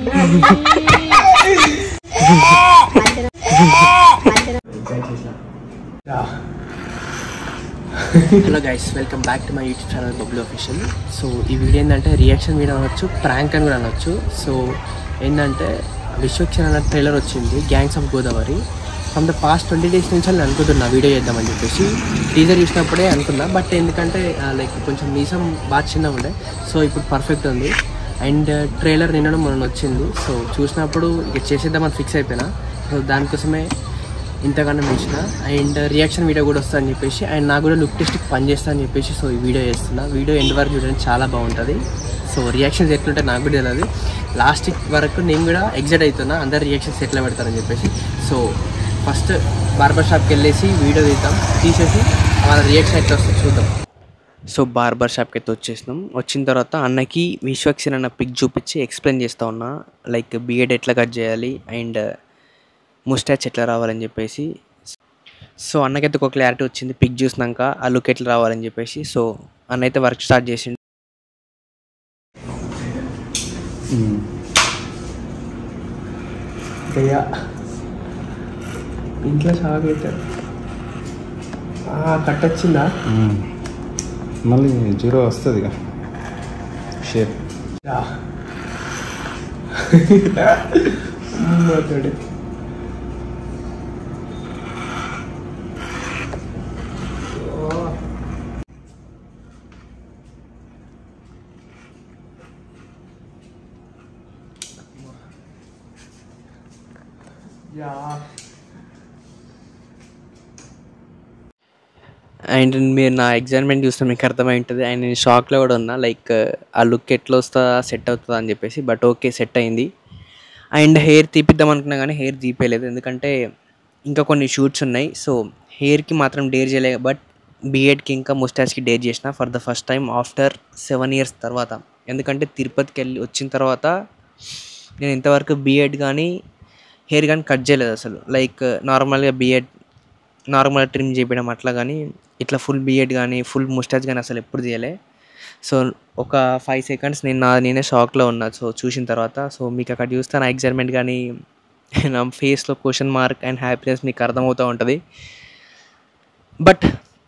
hello guys welcome back to my YouTube channel Bablu official so ఈ video ఏంటంటే reaction video అనొచ్చు prank అని కూడా అనొచ్చు సో ఏంటంటే విశ్వక్షణ అన్న ట్రైలర్ వచ్చింది Gangs of Godavari from the past twenty days నుంచి నేను అనుకుంటున్నా వీడియో చేద్దామని చెప్పేసి టీజర్ చూసినప్పుడే అనుకున్నా బట్ ఎందుకంటే లైక్ కొంచెం మీసం బాగా చిన్నగా ఉండే సో ఇప్పుడు పర్ఫెక్ట్ ఉంది అండ్ ట్రైలర్ నిన్న మొన్న వచ్చింది సో చూసినప్పుడు ఇక చేసేద్దామని ఫిక్స్ అయిపోయినా సో దానికోసమే ఇంతకన్నా మెచ్చిన అండ్ రియాక్షన్ వీడియో కూడా వస్తా అని చెప్పేసి అండ్ నాకు కూడా లుక్ టెస్ట్ పని చేస్తా అని చెప్పేసి సో ఈ వీడియో చేస్తున్నా వీడియో ఎండ్ వరకు చూడడానికి చాలా బాగుంటుంది సో రియాక్షన్స్ ఎట్లుంటే నాకు కూడా తెలియదు లాస్ట్ వరకు నేను కూడా ఎగ్జైట్ అవుతున్నా అందరు రియాక్షన్స్ ఎట్లా పెడతారని చెప్పేసి సో ఫస్ట్ బార్బర్ షాప్కి వెళ్ళేసి వీడియో తీద్దాం తీసేసి వాళ్ళ రియాక్షన్ ఎట్లా వస్తుందో చూద్దాం సో బార్బర్ షాప్కి అయితే వచ్చేసినాం వచ్చిన తర్వాత అన్నకి విశ్వక్సేన్ అన్న పిక్ చూపించి ఎక్స్ప్లెయిన్ చేస్తా ఉన్నా లైక్ బిఎడ్ ఎట్లా కట్ చేయాలి అండ్ ముస్టాచ్ ఎట్లా రావాలని చెప్పేసి సో అన్నకైతే ఒక క్లారిటీ వచ్చింది పిక్ చూసినాక ఆ లుక్ ఎట్లా రావాలని చెప్పేసి సో అన్న అయితే వర్క్ స్టార్ట్ చేసిండు ఇంట్లో షాక్ అవుతారు కట్ వచ్చిందా మళ్ళీ జీరో వస్తుంది ఇక షేప్ అండ్ మీరు నా ఎగ్జామ్మెంట్ చూస్తే మీకు అర్థమై ఉంటుంది అండ్ నేను షాక్లో కూడా ఉన్నా లైక్ ఆ లుక్ ఎట్లా వస్తుందా సెట్ అవుతుందా అని చెప్పేసి బట్ ఓకే సెట్ అయింది అండ్ హెయిర్ తీపిద్దాం అనుకున్నా కానీ హెయిర్ తీపేయలేదు ఎందుకంటే ఇంకా కొన్ని షూట్స్ ఉన్నాయి సో హెయిర్కి మాత్రం డేర్ చేయలేదు బట్ బీఎడ్కి ఇంకా ముస్టాచ్కి డేర్ చేసిన for the first time after seven years తర్వాత ఎందుకంటే తిరుపతికి వెళ్ళి వచ్చిన తర్వాత నేను ఇంతవరకు బీఎడ్ కానీ హెయిర్ కానీ కట్ చేయలేదు అసలు లైక్ నార్మల్గా బీఎడ్ నార్మల్ ట్రిమ్ చేయడం అట్లా కానీ ఇట్లా ఫుల్ బిఎడ్ కానీ ఫుల్ ముస్టాచ్ కానీ అసలు ఎప్పుడు తీయలే సో ఒక ఫైవ్ సెకండ్స్ నేను నా నేనే షాక్లో ఉన్నా సో చూసిన తర్వాత సో మీకు అక్కడ చూస్తే నా ఎగ్జైట్మెంట్ కానీ నా ఫేస్లో క్వశ్చన్ మార్క్ అండ్ హ్యాపీనెస్ మీకు అర్థమవుతూ ఉంటుంది బట్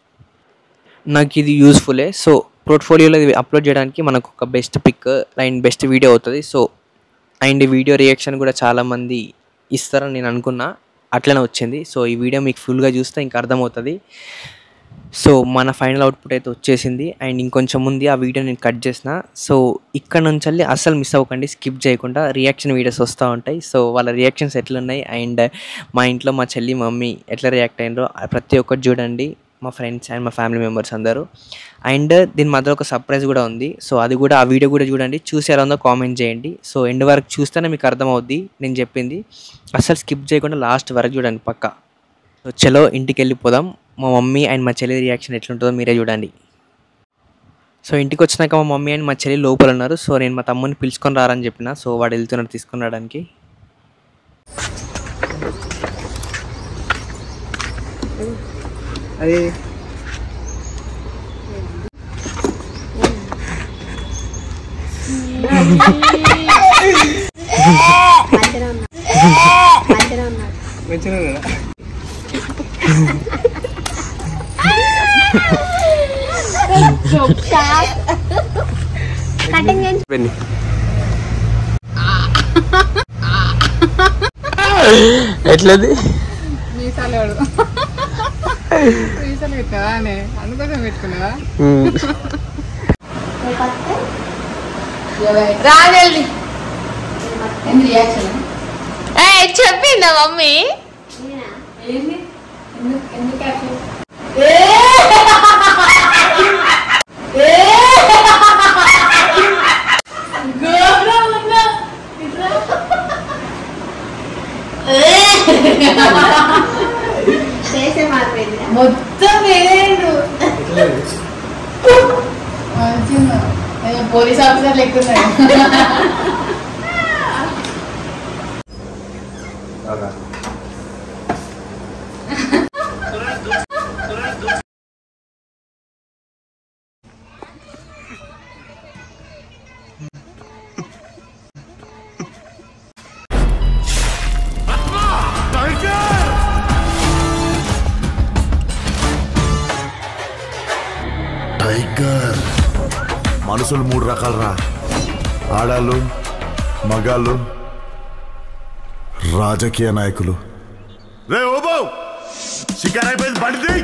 నాకు ఇది యూస్ఫుల్లే సో పోర్ట్ఫోలియోలో ఇది అప్లోడ్ చేయడానికి మనకు ఒక best pic and best video అవుతుంది సో అండ్ వీడియో రియాక్షన్ కూడా చాలామంది ఇస్తారని నేను అనుకున్నా అట్లనే వచ్చింది సో ఈ వీడియో మీకు ఫుల్గా చూస్తే ఇంకా అర్థమవుతుంది సో మన ఫైనల్ అవుట్పుట్ అయితే వచ్చేసింది అండ్ ఇంకొంచెం ముందు ఆ వీడియో నేను కట్ చేసిన సో ఇక్కడ నుంచి వెళ్ళి అస్సలు మిస్ అవ్వకండి స్కిప్ చేయకుండా రియాక్షన్ వీడియోస్ వస్తూ ఉంటాయి సో వాళ్ళ రియాక్షన్స్ ఎట్లున్నాయి అండ్ మా ఇంట్లో మా చెల్లి మమ్మీ ఎట్లా రియాక్ట్ అయ్యారో ప్రతి ఒక్కటి చూడండి మా ఫ్రెండ్స్ అండ్ మా ఫ్యామిలీ మెంబర్స్ అందరూ అండ్ దీని మధ్యలో ఒక సర్ప్రైజ్ కూడా ఉంది సో అది కూడా ఆ వీడియో కూడా చూడండి చూసి ఎలా ఉందో కామెంట్ చేయండి సో ఎండ్ వరకు చూస్తేనే మీకు అర్థమవుద్ది నేను చెప్పింది అస్సలు స్కిప్ చేయకుండా లాస్ట్ వరకు చూడండి పక్కా సో చలో ఇంటికి వెళ్ళిపోదాం మా మమ్మీ అండ్ మా చెల్లి రియాక్షన్ ఎట్లుంటుందో మీరే చూడండి సో ఇంటికి వచ్చినాక మా మమ్మీ అండ్ మా చెల్లి లోపల ఉన్నారు సో నేను మా తమ్ముని పిలుచుకొని రారని చెప్పిన సో వాడు వెళ్తున్నాడు తీసుకొని రావడానికి అది కటింగ్ చేయించు పెన్ని ఎట్లది మీసాలు ఎవడు మీసాలు పెట్టినావా అనే అందుకోసం పెట్టుకున్నావా రాజల్ది ఏంది రియాక్షన్ చెప్పిందా మమ్మీ ఏంది ఎందుకు ఎందుకు యాక్షన్ చేసే మారిపోయింది మొత్తం వేరేడు మంచిగా పోలీస్ ఆఫీసర్ లెక్కున్నాడు మనుషులు మూడు రకాలరా ఆడాళ్ళు మగాళ్ళు రాజకీయ నాయకులు రే ఓబో షికార్ అయిపోయింది బండిది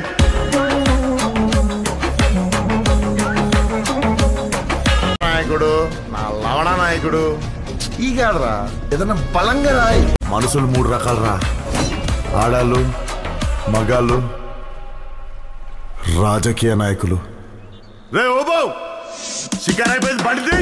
నాయకుడు నా లవణ నాయకుడు ఈ కాదురా ఏదన్నా బలంగా రాయి మనుషులు మూడు రకాలరా ఆడాళ్ళు మగాళ్ళు రాజకీయ నాయకులు రే ఓబో షికార్ అయిపోయింది బండిది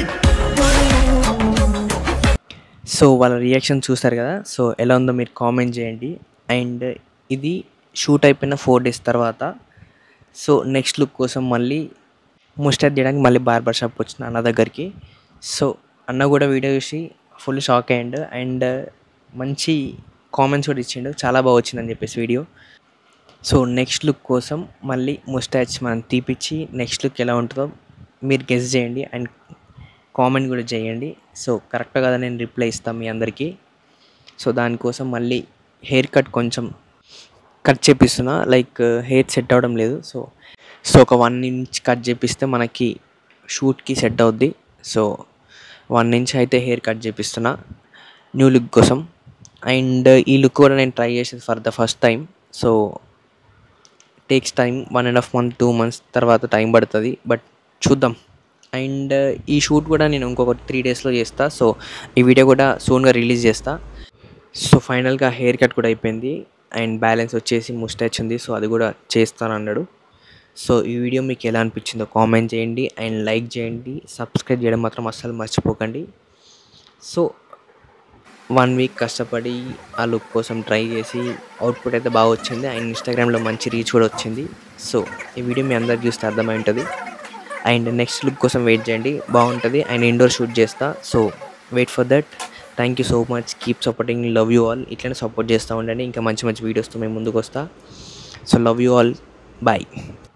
సో వాళ్ళ రియాక్షన్ చూస్తారు కదా సో ఎలా ఉందో మీరు కామెంట్ చేయండి అండ్ ఇది షూట్ అయిపోయిన ఫోర్ డేస్ తర్వాత సో నెక్స్ట్ లుక్ కోసం మళ్ళీ ముస్టాద్ చేయడానికి మళ్ళీ బార్బర్ షాప్ వచ్చిన అన్న దగ్గరికి సో అన్న కూడా వీడియో చూసి ఫుల్ షాక్ అయ్యిండు అండ్ మంచి కామెంట్స్ కూడా ఇచ్చిండు చాలా బాగా వచ్చిందని చెప్పేసి వీడియో సో నెక్స్ట్ లుక్ కోసం మళ్ళీ ముస్టాచ్ మనం తీపిచ్చి నెక్స్ట్ లుక్ ఎలా ఉంటుందో మీరు గెస్ చేయండి అండ్ కామెంట్ కూడా చేయండి సో కరెక్ట్ కదా నేను రిప్లై ఇస్తాను మీ అందరికీ సో దానికోసం మళ్ళీ హెయిర్ కట్ కొంచెం కట్ చేపిస్తున్నా లైక్ హెయిర్ సెట్ అవ్వడం లేదు సో సో ఒక వన్ ఇంచ్ కట్ చేపిస్తే మనకి షూట్కి సెట్ అవుద్ది సో వన్ ఇంచ్ అయితే హెయిర్ కట్ చేపిస్తున్నా న్యూ లుక్ కోసం అండ్ ఈ లుక్ కూడా నేను ట్రై చేసేది for the first time so takes time one and half month two months తర్వాత టైం పడుతుంది బట్ చూద్దాం అండ్ ఈ షూట్ కూడా నేను ఇంకొక త్రీ డేస్లో చేస్తా సో ఈ వీడియో కూడా సూన్గా రిలీజ్ చేస్తా సో ఫైనల్గా హెయిర్ కట్ కూడా అయిపోయింది అండ్ బ్యాలెన్స్ వచ్చేసి ముస్టాచ్ ఉంది సో అది కూడా చేస్తాను అన్నాడు సో ఈ వీడియో మీకు ఎలా అనిపించిందో కామెంట్ చేయండి అండ్ లైక్ చేయండి సబ్స్క్రైబ్ చేయడం మాత్రం అస్సలు మర్చిపోకండి సో వన్ వీక్ కష్టపడి ఆ లుక్ కోసం ట్రై చేసి అవుట్పుట్ అయితే బాగా వచ్చింది అండ్ ఇన్స్టాగ్రామ్లో మంచి రీచ్ కూడా వచ్చింది సో ఈ వీడియో మీ అందరికి చూస్తే అర్థమై ఉంటుంది అండ్ నెక్స్ట్ లుక్ కోసం వెయిట్ చేయండి బాగుంటుంది అండ్ ఇండోర్ షూట్ చేస్తా so wait for that thank you so much keep supporting love you all ఇట్లనే సపోర్ట్ చేస్తూ ఉండండి ఇంకా మంచి మంచి వీడియోస్తో మేము ముందుకు వస్తా so love you all bye